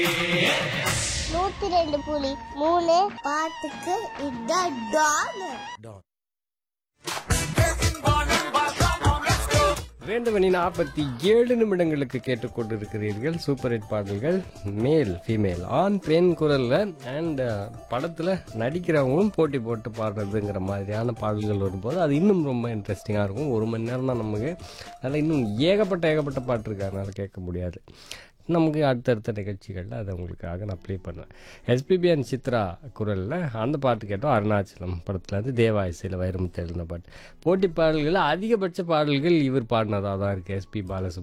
நூத்தி ரெண்டு புலி மூணு பாட்டுக்கு இதான் டான் ரெண்டு மணி நாற்பத்தி ஏழு நிமிடங்களுக்கு கேட்டுக்கொண்டிருக்கிறீர்கள் சூப்பர் ஹிட் பாடல்கள் மேல் ஃபீமேல் ஆண் பெண் குரல்ல அண்ட் படத்துல நடிக்கிறவங்களும் போட்டி போட்டு பாடுறதுங்கிற மாதிரியான பாடல்கள் வரும்போது அது இன்னும் ரொம்ப இன்ட்ரெஸ்டிங்காக இருக்கும் ஒரு மணி நேரம் தான் நமக்கு அதில் இன்னும் ஏகப்பட்ட ஏகப்பட்ட பாட்டு இருக்கு அதனால கேட்க முடியாது நமக்கு அடுத்தடுத்த நிகழ்ச்சிகளில் அதை உங்களுக்காக நான் ப்ளே பண்ணுவேன் எஸ்பிபி அண்ட் சித்ரா குரலில் அந்த பாட்டு கேட்டோம் அருணாச்சலம் படத்தில் வந்து தேவா இசையில் வைரமுத்து எழுதின பாட்டு போட்டி பாடல்கள் அதிகபட்ச பாடல்கள் இவர் பாடினதாக தான் இருக்குது எஸ்பி பாலசுப்ரமணியம்